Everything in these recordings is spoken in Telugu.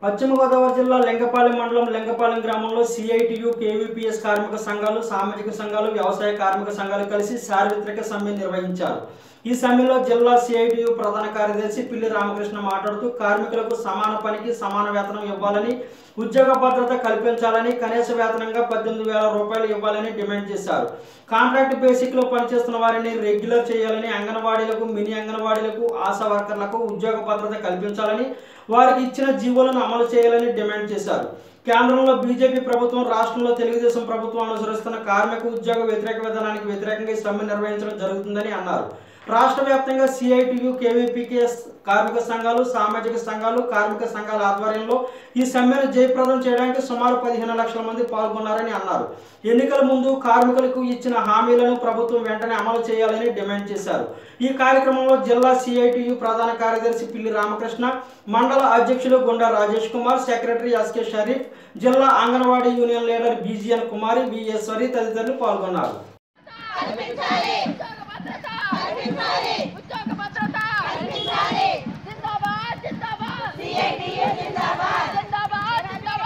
పశ్చిమ గోదావరి జిల్లా లింగపాలెం మండలం లింగపాలెం గ్రామంలో సిఐటియు కేవీపీఎస్ కార్మిక సంఘాలు సామాజిక సంఘాలు వ్యవసాయ కార్మిక సంఘాలు కలిసి సార్వత్రిక సమ్మె నిర్వహించారు ఈ సమ్మెలో జిల్లా సిఐటియు ప్రధాన కార్యదర్శి పిల్లి రామకృష్ణ మాట్లాడుతూ కార్మికులకు సమాన పనికి సమాన వేతనం ఇవ్వాలని ఉద్యోగ భద్రత కల్పించాలని కనీస వేతనంగా పద్దెనిమిది వేల రూపాయలు ఇవ్వాలని డిమాండ్ చేశారు కాంట్రాక్ట్ బేసిక్ లో పనిచేస్తున్న వారిని రెగ్యులర్ చేయాలని అంగన్వాడీలకు మినీ అంగన్వాడీలకు ఆశా వర్కర్లకు ఉద్యోగ భద్రత కల్పించాలని వారికి ఇచ్చిన జీవోలను అమలు చేయాలని డిమాండ్ చేశారు కేంద్రంలో బీజేపీ ప్రభుత్వం రాష్ట్రంలో తెలుగుదేశం ప్రభుత్వం అనుసరిస్తున్న కార్మిక ఉద్యోగ వ్యతిరేక విధానానికి వ్యతిరేకంగా ఈ సమ్మె నిర్వహించడం జరుగుతుందని అన్నారు రాష్ట్ర వ్యాప్తంగా సిఐటియు కేవీపీకేఎస్ కార్మిక సంఘాలు సామాజిక సంఘాలు కార్మిక సంఘాల ఆధ్వర్యంలో ఈ సమ్మెను జయప్రదం చేయడానికి సుమారు పదిహేను లక్షల మంది పాల్గొన్నారని అన్నారు ఎన్నికల ముందు కార్మికులకు ఇచ్చిన హామీలను ప్రభుత్వం వెంటనే అమలు చేయాలని డిమాండ్ చేశారు ఈ కార్యక్రమంలో జిల్లా సిఐటియు ప్రధాన కార్యదర్శి పిల్లి రామకృష్ణ మండల అధ్యక్షులు గుండా రాజేష్ కుమార్ సెక్రటరీ ఎస్కే షరీఫ్ జిల్లా అంగన్వాడీ యూనియన్ లీడర్ బీజిఎన్ కుమారి బిఎస్వరి తదితరులు పాల్గొన్నారు ఉద్యోగ భద్రత జిందాబాద్ జిందాబాద్ జిందాబాద్ జిందాబాద్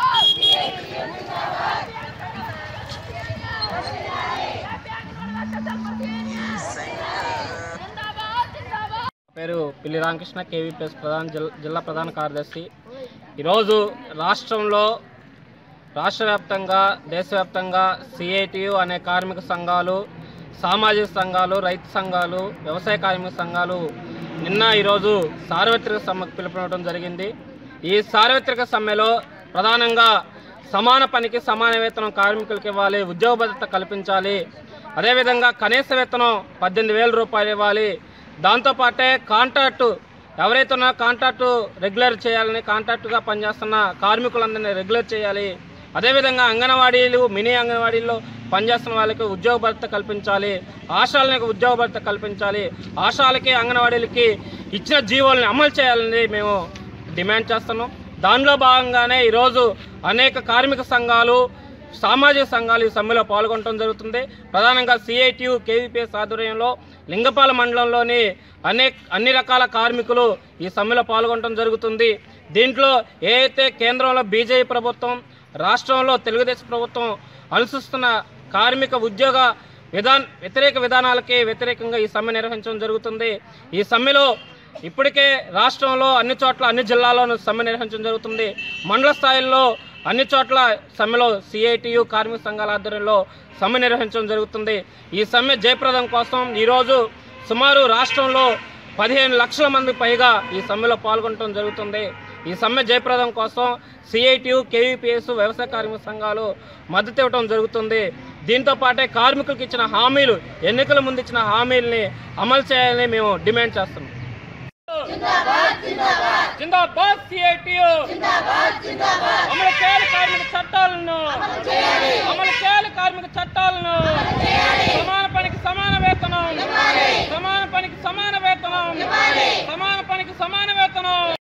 జిందాబాద్ జిందాబాద్ పేరు పిల్లి రామకృష్ణ కేవీపీఎస్ ప్రధాన జిల్- జిల్లా ప్రధాన కార్యదర్శి ఈరోజు రాష్ట్రంలో రాష్ట్ర వ్యాప్తంగా దేశవ్యాప్తంగా సిఐటియు అనే కార్మిక సంఘాలు సామాజిక సంఘాలు రైతు సంఘాలు వ్యవసాయ కార్మిక సంఘాలు నిన్న ఈరోజు సార్వత్రిక సమ్మెకు పిలుపునివ్వడం జరిగింది ఈ సార్వత్రిక సమ్మెలో ప్రధానంగా సమాన పనికి సమాన వేతనం కార్మికులకు ఇవ్వాలి ఉద్యోగ భద్రత కల్పించాలి అదేవిధంగా కనీస వేతనం పద్దెనిమిది వేల రూపాయలు ఇవ్వాలి దాంతోపాటే కాంట్రాక్టు ఎవరైతే ఉన్నారో కాంట్రాక్టు రెగ్యులర్ చేయాలని కాంట్రాక్టుగా పనిచేస్తున్న కార్మికులందరినీ రెగ్యులర్ చేయాలి అదేవిధంగా అంగన్వాడీలు మినీ అంగన్వాడీల్లో పనిచేస్తున్న వాళ్ళకి ఉద్యోగ భద్రత కల్పించాలి ఆశాలకు ఉద్యోగ భద్రత కల్పించాలి ఆశాలకి అంగన్వాడీలకి ఇచ్చిన జీవోల్ని అమలు చేయాలని మేము డిమాండ్ చేస్తున్నాం దానిలో భాగంగానే ఈరోజు అనేక కార్మిక సంఘాలు సామాజిక సంఘాలు ఈ సమ్మెలో పాల్గొనడం జరుగుతుంది ప్రధానంగా సిఐటియు కేవీపీఎస్ ఆధ్వర్యంలో లింగపాల మండలంలోని అనేక అన్ని రకాల కార్మికులు ఈ సమ్మెలో పాల్గొనడం జరుగుతుంది దీంట్లో ఏ అయితే కేంద్రంలో బీజేపీ ప్రభుత్వం రాష్ట్రంలో తెలుగుదేశం ప్రభుత్వం అనుసరిస్తున్న కార్మిక ఉద్యోగ విధాన వ్యతిరేక విధానాలకి వ్యతిరేకంగా ఈ సమ్మె నిర్వహించడం జరుగుతుంది ఈ సమ్మెలో ఇప్పటికే రాష్ట్రంలో అన్ని చోట్ల అన్ని జిల్లాల్లోనూ సమ్మె నిర్వహించడం జరుగుతుంది మండల స్థాయిలో అన్ని చోట్ల సమ్మెలో సిఐటియు కార్మిక సంఘాల ఆధ్వర్యంలో సమ్మె నిర్వహించడం జరుగుతుంది ఈ సమ్మె జయప్రదం కోసం ఈరోజు సుమారు రాష్ట్రంలో పదిహేను లక్షల మంది పైగా ఈ సమ్మెలో పాల్గొనడం జరుగుతుంది ఈ సమ్మె జయప్రదం కోసం సిఐటియు కేవీపీఎస్ వ్యవసాయ కార్మిక సంఘాలు మద్దతు ఇవ్వడం జరుగుతుంది దీంతో పాటే కార్మికులకు ఇచ్చిన హామీలు ఎన్నికల ముందు ఇచ్చిన హామీల్ని అమలు చేయాలని మేము డిమాండ్ చేస్తున్నాం జిందాబాద్ సిఐటియు అమలు చేయాలి కార్మిక చట్టాలను అమలు చేయాలి కార్మిక చట్టాలను సమాన పనికి సమాన వేతనం సమాన పనికి సమాన వేతనం సమాన పనికి సమాన వేతనం